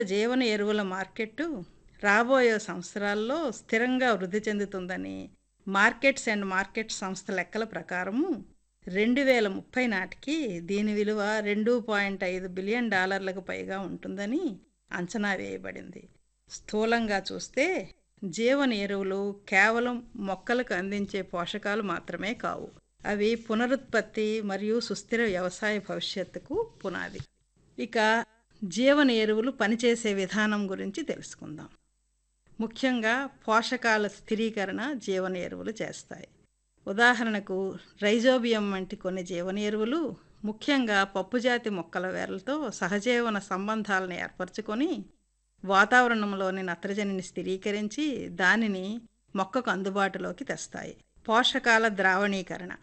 జీవన ఎరువుల మార్కెట్టు రాబోయే సంవత్సరాల్లో స్థిరంగా వృద్ధి చెందుతుందని మార్కెట్స్ అండ్ మార్కెట్ సంస్థ లెక్కల ప్రకారము రెండు వేల ముప్పై నాటికి దీని విలువ రెండు పాయింట్ ఐదు బిలియన్ డాలర్లకు పైగా ఉంటుందని అంచనా వేయబడింది స్థూలంగా చూస్తే జీవన ఎరువులు కేవలం మొక్కలకు అందించే పోషకాలు మాత్రమే కావు అవి పునరుత్పత్తి మరియు సుస్థిర వ్యవసాయ భవిష్యత్తుకు పునాది ఇక జీవన ఎరువులు పనిచేసే విధానం గురించి తెలుసుకుందాం ముఖ్యంగా పోషకాల స్థిరీకరణ జీవన ఎరువులు చేస్తాయి ఉదాహరణకు రైజోబియం వంటి కొన్ని జీవన ఎరువులు ముఖ్యంగా పప్పుజాతి మొక్కల వేర్లతో సహజీవన సంబంధాలను ఏర్పరచుకొని వాతావరణంలోని నత్రజనిని స్థిరీకరించి దానిని మొక్కకు అందుబాటులోకి తెస్తాయి పోషకాల ద్రావణీకరణ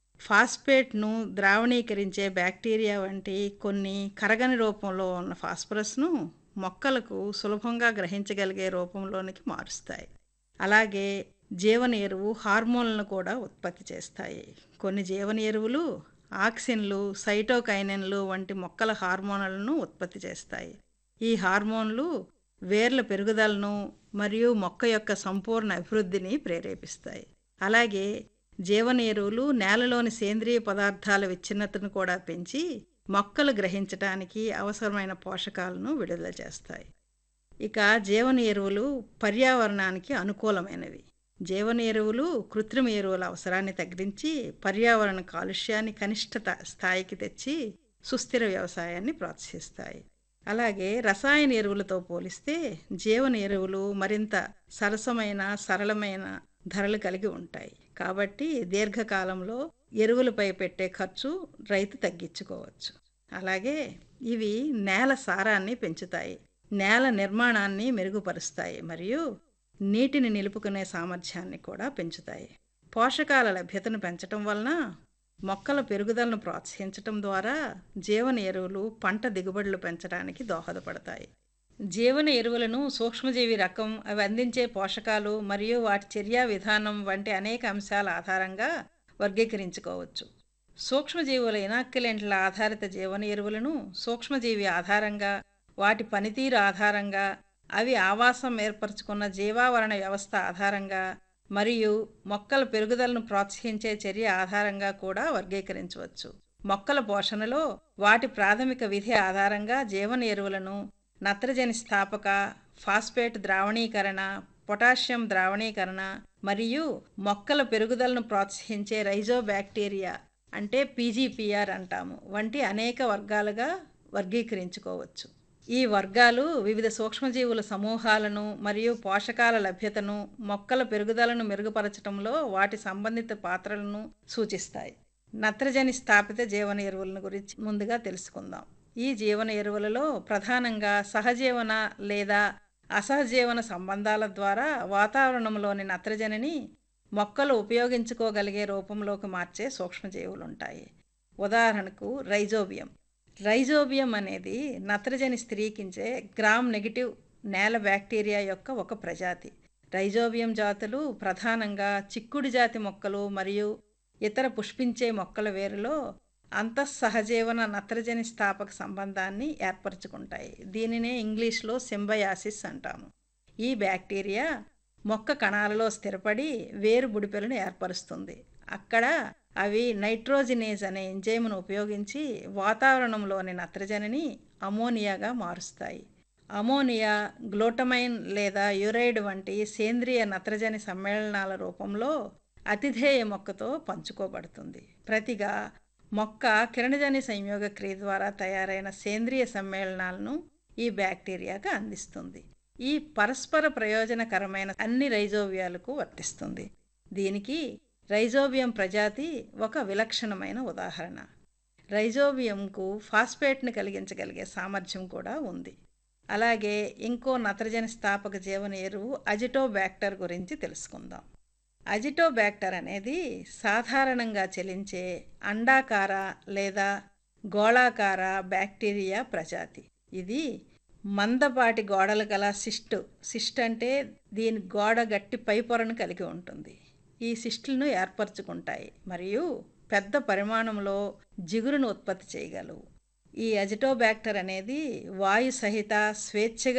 ఫాస్ఫేట్ను ద్రావణీకరించే బ్యాక్టీరియా వంటి కొన్ని కరగని రూపంలో ఉన్న ఫాస్ఫరస్ను మొక్కలకు సులభంగా గ్రహించగలిగే రూపంలోనికి మారుస్తాయి అలాగే జీవన ఎరువు హార్మోన్లను కూడా ఉత్పత్తి చేస్తాయి కొన్ని జీవన ఎరువులు ఆక్సిన్లు సైటోకైనన్లు వంటి మొక్కల హార్మోన్లను ఉత్పత్తి చేస్తాయి ఈ హార్మోన్లు వేర్ల పెరుగుదలను మరియు మొక్క యొక్క సంపూర్ణ అభివృద్ధిని ప్రేరేపిస్తాయి అలాగే జీవన ఎరువులు నేలలోని సేంద్రియ పదార్థాల విచ్ఛిన్నతను కూడా పెంచి మొక్కలు గ్రహించడానికి అవసరమైన పోషకాలను విడుదల చేస్తాయి ఇక జీవన ఎరువులు పర్యావరణానికి అనుకూలమైనవి జీవన ఎరువులు కృత్రిమ ఎరువుల అవసరాన్ని తగ్గించి పర్యావరణ కాలుష్యాన్ని కనిష్ట స్థాయికి తెచ్చి సుస్థిర వ్యవసాయాన్ని ప్రోత్సహిస్తాయి అలాగే రసాయన ఎరువులతో పోలిస్తే జీవన ఎరువులు మరింత సరసమైన సరళమైన ధరలు కలిగి ఉంటాయి కాబట్టి దీర్ఘకాలంలో ఎరువులపై పెట్టే ఖర్చు రైతు తగ్గించుకోవచ్చు అలాగే ఇవి నేల సారాన్ని పెంచుతాయి నేల నిర్మాణాన్ని మెరుగుపరుస్తాయి మరియు నీటిని నిలుపుకునే సామర్థ్యాన్ని కూడా పెంచుతాయి పోషకాల లభ్యతను పెంచటం వలన మొక్కల పెరుగుదలను ప్రోత్సహించటం ద్వారా జీవన ఎరువులు పంట దిగుబడులు పెంచడానికి దోహదపడతాయి జీవన ఎరువులను సూక్ష్మజీవి రకం అవి అందించే పోషకాలు మరియు వాటి చర్యా విధానం వంటి అనేక అంశాల ఆధారంగా వర్గీకరించుకోవచ్చు సూక్ష్మజీవుల ఇనాక్యులెంట్ల ఆధారిత జీవన ఎరువులను సూక్ష్మజీవి ఆధారంగా వాటి పనితీరు ఆధారంగా అవి ఆవాసం ఏర్పరచుకున్న జీవావరణ వ్యవస్థ ఆధారంగా మరియు మొక్కల పెరుగుదలను ప్రోత్సహించే చర్య ఆధారంగా కూడా వర్గీకరించవచ్చు మొక్కల పోషణలో వాటి ప్రాథమిక విధి ఆధారంగా జీవన ఎరువులను నత్రజని స్థాపక ఫాస్ఫేట్ ద్రావణీకరణ పొటాషియం ద్రావణీకరణ మరియు మొక్కల పెరుగుదలను ప్రోత్సహించే రైజోబ్యాక్టీరియా అంటే పీజీపీఆర్ అంటాము వంటి అనేక వర్గాలుగా వర్గీకరించుకోవచ్చు ఈ వర్గాలు వివిధ సూక్ష్మజీవుల సమూహాలను మరియు పోషకాల లభ్యతను మొక్కల పెరుగుదలను మెరుగుపరచడంలో వాటి సంబంధిత పాత్రలను సూచిస్తాయి నత్రజని స్థాపిత జీవన ఎరువులను గురించి ముందుగా తెలుసుకుందాం ఈ జీవన ఎరువులలో ప్రధానంగా సహజీవన లేదా అసహజీవన సంబంధాల ద్వారా వాతావరణంలోని నత్రజనిని మొక్కలు ఉపయోగించుకోగలిగే రూపంలోకి మార్చే సూక్ష్మజీవులు ఉంటాయి ఉదాహరణకు రైజోబియం రైజోబియం అనేది నత్రజని స్థిరీకించే గ్రామ్ నెగిటివ్ నేల బ్యాక్టీరియా యొక్క ఒక ప్రజాతి రైజోబియం జాతులు ప్రధానంగా చిక్కుడు జాతి మొక్కలు మరియు ఇతర పుష్పించే మొక్కల వేరులో అంతఃసహజీవన నత్రజని స్థాపక సంబంధాన్ని ఏర్పరచుకుంటాయి దీనినే ఇంగ్లీష్లో సింబయాసిస్ అంటాము ఈ బ్యాక్టీరియా మొక్క కణాలలో స్థిరపడి వేరు బుడిపెలను ఏర్పరుస్తుంది అక్కడ అవి నైట్రోజినేజ్ అనే ఎంజైమ్ను ఉపయోగించి వాతావరణంలోని నత్రజనిని అమోనియాగా మారుస్తాయి అమోనియా గ్లూటమైన్ లేదా యురైడ్ వంటి సేంద్రియ నత్రజని సమ్మేళనాల రూపంలో అతిధేయ మొక్కతో పంచుకోబడుతుంది ప్రతిగా మొక్క కిరణజని సంయోగ క్రియ ద్వారా తయారైన సేంద్రియ సమ్మేళనాలను ఈ బ్యాక్టీరియాకు అందిస్తుంది ఈ పరస్పర ప్రయోజనకరమైన అన్ని రైజోబియాలకు వర్తిస్తుంది దీనికి రైజోబియం ప్రజాతి ఒక విలక్షణమైన ఉదాహరణ రైజోబియంకు ఫాస్ఫేట్ను కలిగించగలిగే సామర్థ్యం కూడా ఉంది అలాగే ఇంకో నత్రజని స్థాపక జీవన ఎరువు అజిటోబ్యాక్టర్ గురించి తెలుసుకుందాం అజిటోబ్యాక్టర్ అనేది సాధారణంగా చెలించే అండాకార లేదా గోళాకార బ్యాక్టీరియా ప్రజాతి ఇది మందపాటి గోడలు గల సిస్ట్ సిస్ట్ అంటే దీని గోడ గట్టి పైపొరను కలిగి ఉంటుంది ఈ సిస్టులను ఏర్పరచుకుంటాయి మరియు పెద్ద పరిమాణంలో జిగురును ఉత్పత్తి చేయగలవు ఈ అజిటోబ్యాక్టర్ అనేది వాయు సహిత స్వేచ్ఛగా